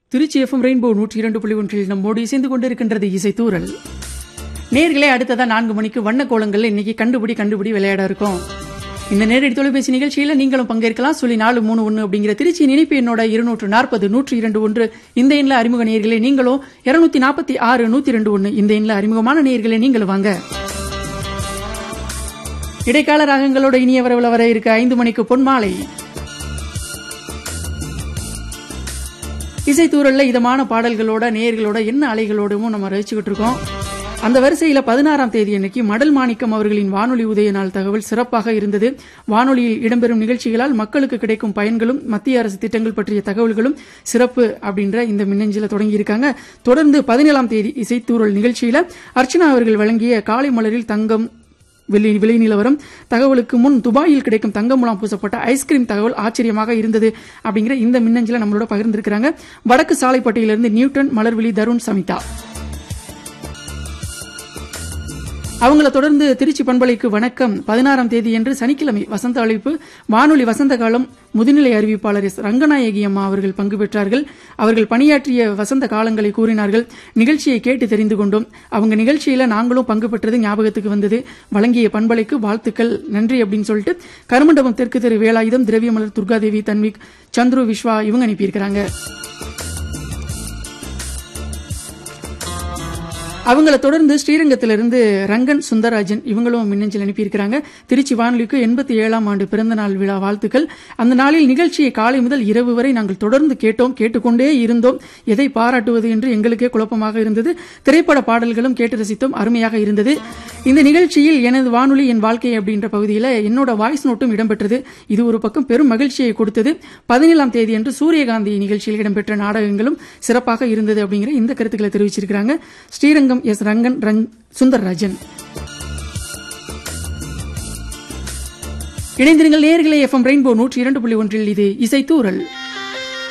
Trichy FM rainbow நூற்றி இரண்டு புள்ளி ஒன்றில் நம்மோடு இசைந்து கொண்டிருக்கின்றது இசைத்தூரல் நேர்களே அடுத்ததா நான்கு மணிக்கு வண்ண கோலங்கள்ல இன்னைக்கு கண்டுபிடி கண்டுபிடி விளையாட இருக்கோம் இந்த நேரடி தொலைபேசி நிகழ்ச்சியில நீங்களும் பங்கேற்கலாம் சொல்லி நாலு மூணு ஒன்று அப்படிங்கிற திருச்சி இணைப்பு என்னோட இருநூற்று நாற்பது நூற்றி இரண்டு ஒன்று இந்த எண்ணில் அறிமுக நேர்களே நீங்களும் இருநூத்தி நாற்பத்தி ஆறு நூத்தி ரெண்டு ஒன்று இந்த எண்ணில் அறிமுகமான நேர்களே நீங்களும் வாங்க இடைக்கால ராகங்களோட இனிய வரவுல வர இருக்க ஐந்து மணிக்கு பொன்மாலை இசைத்தூரல்ல இதமான பாடல்களோட நேர்களோட என்ன அலைகளோடவும் நம்ம ரசிச்சுக்கிட்டு இருக்கோம் அந்த வரிசையில பதினாறாம் தேதி அன்னைக்கு மடல் மாணிக்கம் அவர்களின் வானொலி உதய நாள் தகவல் சிறப்பாக இருந்தது வானொலியில் இடம்பெறும் நிகழ்ச்சிகளால் மக்களுக்கு கிடைக்கும் பயன்களும் மத்திய அரசு திட்டங்கள் பற்றிய தகவல்களும் சிறப்பு அப்படின்ற இந்த மின்னஞ்சல தொடங்கியிருக்காங்க தொடர்ந்து பதினேழாம் தேதி இசைத்தூரல் நிகழ்ச்சியில அர்ச்சனா அவர்கள் வழங்கிய காலை மலரில் தங்கம் விலை விலை நிலவரம் தகவலுக்கு முன் துபாயில் கிடைக்கும் தங்க முலாம் பூசப்பட்ட ஐஸ்கிரீம் தகவல் ஆச்சரியமாக இருந்தது அப்படிங்கிற இந்த மின்னஞ்சலை நம்மளோட பகிர்ந்திருக்கிறாங்க வடக்கு சாலைப்பட்டியிலிருந்து நியூட்டன் மலர்விழி தருண் சமிதா அவங்கள தொடர்ந்து திருச்சி பண்பலைக்கு வணக்கம் பதினாறாம் தேதி என்று சனிக்கிழமை வசந்த அழைப்பு வானொலி வசந்த காலம் முதுநிலை அறிவிப்பாளர் எஸ் ரங்கநாயகி அம்மா அவர்கள் பங்கு பெற்றார்கள் அவர்கள் பணியாற்றிய வசந்த காலங்களை கூறினார்கள் நிகழ்ச்சியை கேட்டு தெரிந்து கொண்டோம் அவங்க நிகழ்ச்சியில நாங்களும் பங்கு பெற்றது ஞாபகத்துக்கு வந்தது வழங்கிய பண்பலைக்கு வாழ்த்துக்கள் நன்றி அப்படின்னு சொல்லிட்டு கருமண்டபம் தெற்கு தெரு வேலாயுதம் திரவியமலர் துர்காதேவி தன்விக் சந்துரு விஸ்வா இவங்க அனுப்பியிருக்கிறாங்க அவங்கள தொடர்ந்து ஸ்ரீரங்கத்திலிருந்து ரங்கன் சுந்தரராஜன் இவங்களும் மின்னஞ்சல் அனுப்பியிருக்கிறாங்க திருச்சி வானொலிக்கு எண்பத்தி ஏழாம் ஆண்டு பிறந்த நாள் விழா வாழ்த்துக்கள் அந்த நாளில் நிகழ்ச்சியை காலை முதல் இரவு வரை நாங்கள் தொடர்ந்து கேட்டோம் கேட்டுக்கொண்டே இருந்தோம் எதை பாராட்டுவது என்று எங்களுக்கே குழப்பமாக இருந்தது திரைப்பட பாடல்களும் கேட்டு ரசித்தோம் அருமையாக இருந்தது இந்த நிகழ்ச்சியில் எனது வானொலி என் வாழ்க்கை அப்படின்ற பகுதியில் என்னோட வாய்ஸ் நோட்டும் இடம்பெற்றது இது ஒரு பக்கம் பெரும் மகிழ்ச்சியை கொடுத்தது பதினேழாம் தேதி அன்று சூரியகாந்தி நிகழ்ச்சியில் இடம்பெற்ற நாடகங்களும் சிறப்பாக இருந்தது அப்படிங்கிற இந்த கருத்துக்களை தெரிவிச்சிருக்கிறாங்க ஸ்ரீரங்கம் எஸ் ரங்கன் ரங் சுந்தர்ராஜன் இணைந்திருங்கள் நேர்களை எஃப்எம் ரெயின்போ நூற்றி இரண்டு புள்ளி ஒன்றில் இது இசைத்தூரல்